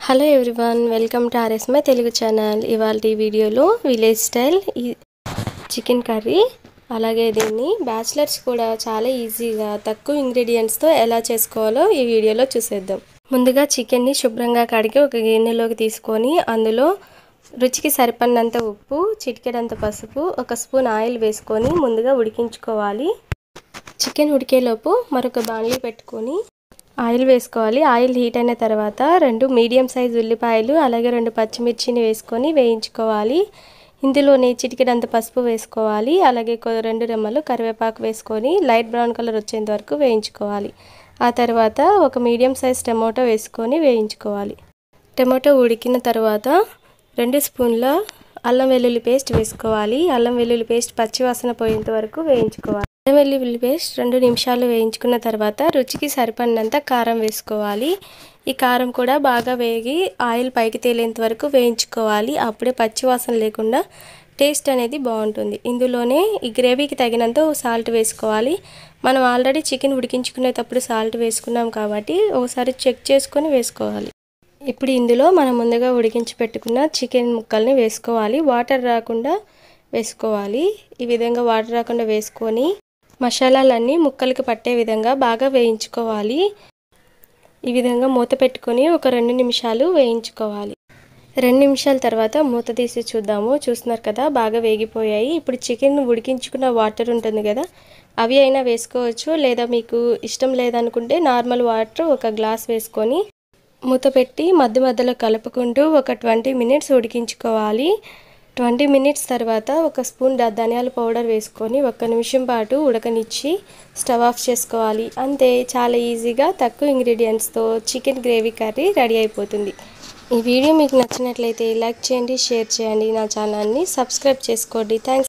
hello everyone welcome to ఆర్ఎస్మై Telugu channel ఇవాళ ఈ వీడియోలో విలేజ్ స్టైల్ ఈ చికెన్ కర్రీ అలాగే దీన్ని బ్యాచిలర్స్ కూడా చాలా ఈజీగా తక్కువ ఇంగ్రీడియంట్స్తో ఎలా చేసుకోవాలో ఈ వీడియోలో చూసేద్దాం ముందుగా చికెన్ని శుభ్రంగా కడిగి ఒక గిన్నెలోకి తీసుకొని అందులో రుచికి సరిపడినంత ఉప్పు చిటికెడంత పసుపు ఒక స్పూన్ ఆయిల్ వేసుకొని ముందుగా ఉడికించుకోవాలి చికెన్ ఉడికేలోపు మరొక బాణలి పెట్టుకొని ఆయిల్ వేసుకోవాలి ఆయిల్ హీట్ అయిన తర్వాత రెండు మీడియం సైజ్ ఉల్లిపాయలు అలాగే రెండు పచ్చిమిర్చిని వేసుకొని వేయించుకోవాలి ఇందులోనే చిటికెడంత పసుపు వేసుకోవాలి అలాగే రెండు రెమ్మలు కరివేపాకు వేసుకొని లైట్ బ్రౌన్ కలర్ వచ్చేంత వరకు వేయించుకోవాలి ఆ తర్వాత ఒక మీడియం సైజ్ టమాటో వేసుకొని వేయించుకోవాలి టమాటో ఉడికిన తర్వాత రెండు స్పూన్ల అల్లం వెల్లుల్లి పేస్ట్ వేసుకోవాలి అల్లం వెల్లుల్లి పేస్ట్ పచ్చివాసన పోయేంత వరకు వేయించుకోవాలి అల్లం వెల్లుల్లి పేస్ట్ రెండు నిమిషాలు వేయించుకున్న తర్వాత రుచికి సరిపడినంత కారం వేసుకోవాలి ఈ కారం కూడా బాగా వేగి ఆయిల్ పైకి తేలేంత వరకు వేయించుకోవాలి అప్పుడే పచ్చివాసన లేకుండా టేస్ట్ అనేది బాగుంటుంది ఇందులోనే ఈ గ్రేవీకి తగినంత సాల్ట్ వేసుకోవాలి మనం ఆల్రెడీ చికెన్ ఉడికించుకునేటప్పుడు సాల్ట్ వేసుకున్నాం కాబట్టి ఒకసారి చెక్ చేసుకొని వేసుకోవాలి ఇప్పుడు ఇందులో మనం ముందుగా ఉడికించి పెట్టుకున్న చికెన్ ముక్కల్ని వేసుకోవాలి వాటర్ రాకుండా వేసుకోవాలి ఈ విధంగా వాటర్ రాకుండా వేసుకొని మసాలాలన్నీ ముక్కలకి పట్టే విధంగా బాగా వేయించుకోవాలి ఈ విధంగా మూత పెట్టుకొని ఒక రెండు నిమిషాలు వేయించుకోవాలి రెండు నిమిషాల తర్వాత మూత తీసి చూద్దాము చూస్తున్నారు కదా బాగా వేగిపోయాయి ఇప్పుడు చికెన్ ఉడికించుకున్న వాటర్ ఉంటుంది కదా అవి అయినా వేసుకోవచ్చు లేదా మీకు ఇష్టం లేదనుకుంటే నార్మల్ వాటర్ ఒక గ్లాస్ వేసుకొని మూత పెట్టి మధ్య మధ్యలో కలుపుకుంటూ ఒక ట్వంటీ మినిట్స్ ఉడికించుకోవాలి ట్వంటీ మినిట్స్ తర్వాత ఒక స్పూన్ ధనియాల పౌడర్ వేసుకొని ఒక్క నిమిషం పాటు ఉడకనిచ్చి స్టవ్ ఆఫ్ చేసుకోవాలి అంతే చాలా ఈజీగా తక్కువ ఇంగ్రీడియంట్స్తో చికెన్ గ్రేవీ కర్రీ రెడీ అయిపోతుంది ఈ వీడియో మీకు నచ్చినట్లయితే లైక్ చేయండి షేర్ చేయండి నా ఛానల్ని సబ్స్క్రైబ్ చేసుకోండి థ్యాంక్స్